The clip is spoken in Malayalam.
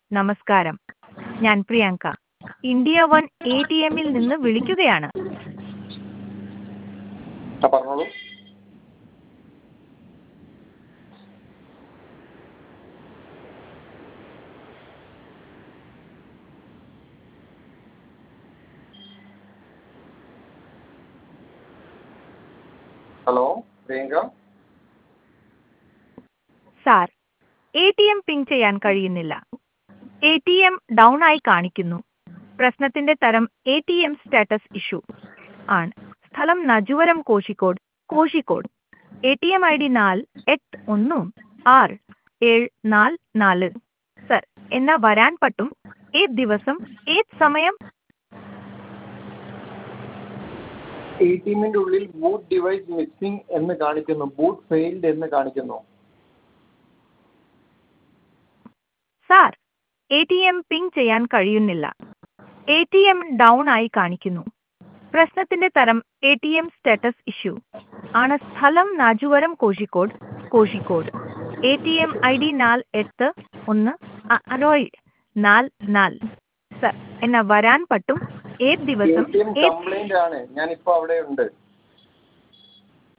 നമസ്കാരം ഞാൻ Priyanka India one A T എമ്മിൽ നിന്ന് വിളിക്കുകയാണ് ആ പറഞ്ഞോളൂ hello Priyanka sir A T M ping ചെയ്യാൻ കഴിയുന്നില്ല എ ടി എം ഡൗൺ ആയി കാണിക്കുന്നു പ്രശ്നത്തിന്റെ തരം A T M status issue ആണ് സ്ഥലം Najuvaram Kozhikode Kozhikode A T M I D നാല് എട്ട് ഒന്ന് ആറ് ഏഴ് നാല് നാല് സർ എന്നാ വരാൻ പറ്റും ഏത് ദിവസം ഏത് സമയം എ ടി എമ്മിന്റെ ഉള്ളിൽ ബൂട്ട് ഡിവൈസ് മിസ്സിംഗ് എന്ന് കാണിക്കുന്നു ബൂട്ട് ഫെയിൽഡ് എന്ന് കാണിക്കുന്നു sir A T M ping ചെയ്യാൻ കഴിയുന്നില്ല എ ടി എം ഡൗൺ ആയി കാണിക്കുന്നു പ്രശ്നത്തിന്റെ തരം A T M status issue ആണ് സ്ഥലം Najuvaram Kozhikode Kozhikode A T M I D നാല് എട്ട് ഒന്ന് അ- അറോയ് നാല് നാല് സർ എന്നാ വരാൻ പറ്റും ഏത് എ ദിവസം ടി എം ഏത് കംപ്ലൈന്റ് ആണ് ഞാനിപ്പോ അവിടെ ഉണ്ട്